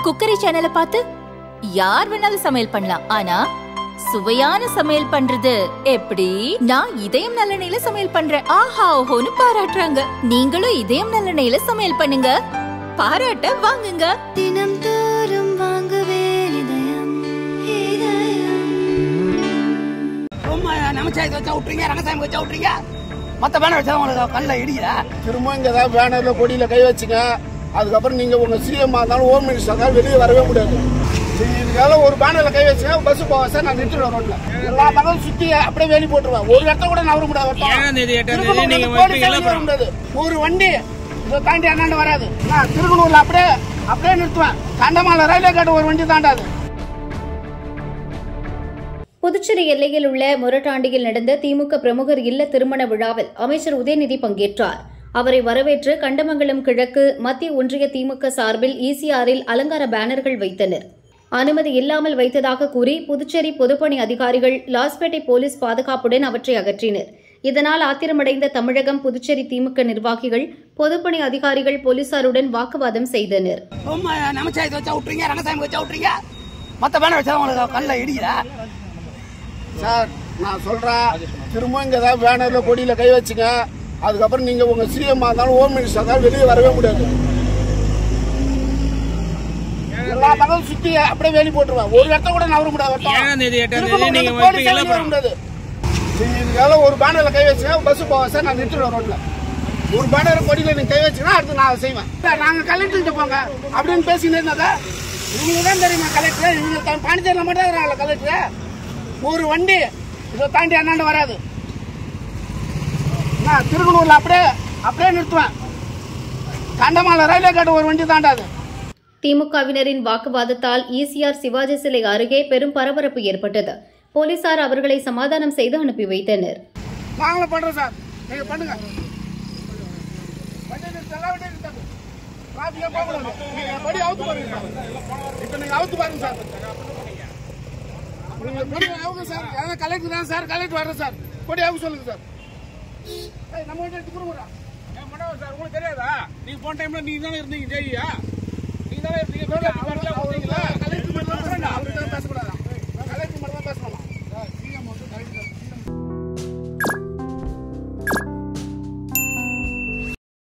Cookery சேனலை பார்த்து யார் வேணாலும் சமையல் பண்ணலாம் ஆனா சுவையான சமையல் பண்றது எப்படி நான் இதயம் நல்லெண்ணெயில சமையல் பண்றேன் ஆஹா ஓஹோன்னு பாராட்டுறாங்க நீங்களும் இதயம் நல்லெண்ணெயில சமையல் பண்ணுங்க பாராட்ட வாங்குங்க தினம் தோறும் வாங்குவே இதயம் இதயம் சும்மா நமச்சாயத்தை வச்சா விட்டுறீங்க ரங்கசாமி வச்சா விட்டுறீங்க மத்த பேனர் வச்சா உங்களுக்கு கல்ல இடிக்கிற திரும்ப இங்க ஏதாவது பேனர்ல கொடியில கை வச்சுங்க அதுக்கப்புறம் நீங்க உங்க சிஎம் இருந்தாலும் ஹோம் மினிஸ்டர் இருந்தாலும் வெளியே வரவே முடியாது சரி, இதுக்காக ஒரு பேனர்ல கை வச்சுங்க பஸ் போக சார் நான் நிறுத்திடுவேன் ரோட்ல எல்லா பக்கம் சுத்தி அப்படியே வேலி போட்டுருவேன் ஒரு இடத்த கூட நவர முடியாது வட்டம். ஏழாம் தேதி, எட்டாம் தேதி திருக்கனூர்ல நீங்க இருந்து போலீஸ் வைப்பீங்கல்ல வெளியே வர அப்புறம். முடியாது ஒரு வண்டி இதை தாண்டி அண்ணாண்டு வராது நான் திருக்கனூர்ல அப்படியே அப்படியே நிறுத்துவேன் கண்டமால ரயில்வே கேட் ஒரு வண்டி தாண்டாது புதுச்சேரி எல்லையில் உள்ள மொரட்டாண்டியில் நடந்த திமுக பிரமுகர் இல்ல திருமண விழாவில் அமைச்சர் உதயநிதி பங்கேற்றார் அவரை வரவேற்று கண்டமங்கலம் கிழக்கு மத்திய ஒன்றிய திமுக சார்பில் ஈசிஆரில் அலங்கார பேனர்கள் வைத்தனர் அனுமதி இல்லாமல் வைத்ததாக கூறி புதுச்சேரி பொதுப்பணி அதிகாரிகள் லாஸ்பேட்டை போலீஸ் பாதுகாப்புடன் அவற்றை அகற்றினர் இதனால் ஆத்திரமடைந்த தமிழகம் புதுச்சேரி திமுக நிர்வாகிகள் பொதுப்பணி அதிகாரிகள் போலீசாருடன் வாக்குவாதம் செய்தனர் சும்மா நமச்சாயத்தை வச்சா விட்டுறீங்க ரங்கசாமி வச்சா விட்டுறீங்க மத்த பேனர் வச்சா உங்களுக்கு கல்ல இடிக்கிற சார் நான் சொல்றேன் திரும்ப இங்க ஏதாவது பேனர்ல கொடியில கை வச்சுங்க அதுக்கப்புறம் நீங்க உங்க சிஎம் இருந்தாலும் ஹோம் மினிஸ்டர் இருந்தாலும் வெளியே வரவே முடியாது எல்லா பக்கம் சுத்தி அப்படியே வேலி போட்டுருவேன் ஒரு இடத்த கூட நவர முடியாது வட்டம். ஏழாம் தேதி, எட்டாம் தேதி திருக்கனூர்ல நீங்க இருந்து போலீஸ் வைப்பீங்கல்ல வெளியே வர அப்புறம். முடியாது சரி, இதுக்காக ஒரு பேனர்ல கை வச்சுங்க பஸ் போக சார் நான் நிறுத்திடுவேன் ரோட்ல ஒரு பேனர் கொடியில நீங்க கை வச்சுங்கன்னா அடுத்து நான் செய்வேன் சார், நாங்க கலெக்டர் போங்க அப்படின்னு பேசினே இருந்தாங்க இவங்களுக்கு தான் தெரியுமா கலெக்டர் இவங்க பாண்டிச்சேரியில் மட்டும் இருக்கிறாங்களா கலெக்டர் ஒரு வண்டி இதை தாண்டி அண்ணாண்டு வராது நான் திருக்கனூர்ல அப்படியே அப்படியே நிறுத்துவேன் கண்டமால ரயில்வே கேட் ஒரு வண்டி தாண்டாது திமுகவினரின் வாக்குவாதத்தால் ஈசிஆர் சிவாஜி சிலை அருகே பெரும் பரபரப்பு ஏற்பட்டது போலீசார் அவர்களை சமாதானம் செய்து அனுப்பி வைத்தனர் நாங்களும் பண்றோம் சார் நீங்க பண்ணுங்க வண்டி நிறுத்து, எல்லா வண்டியும் நிறுத்தாங்க. traffic ஏ போகக்கூடாது. நீங்க படி அவுத்து பாருங்க சார். இப்ப நீங்க அவுத்து பாருங்க சார் நீங்க படி அவுங்க சார் ஏதாவது கலெக்டர் தான் சார் கலெக்டர் வர்றேன் சார் படி அவுக்க சொல்லுங்க சார் ஏய், நம்ம வீட்டு எடுத்து கொடுங்க சார் உங்களுக்கு தெரியாதா நீங்க போன டைம்ல நீங்க தானே இருந்தீங்க ஜெயியா நீங்க தானே இருந்தீங்க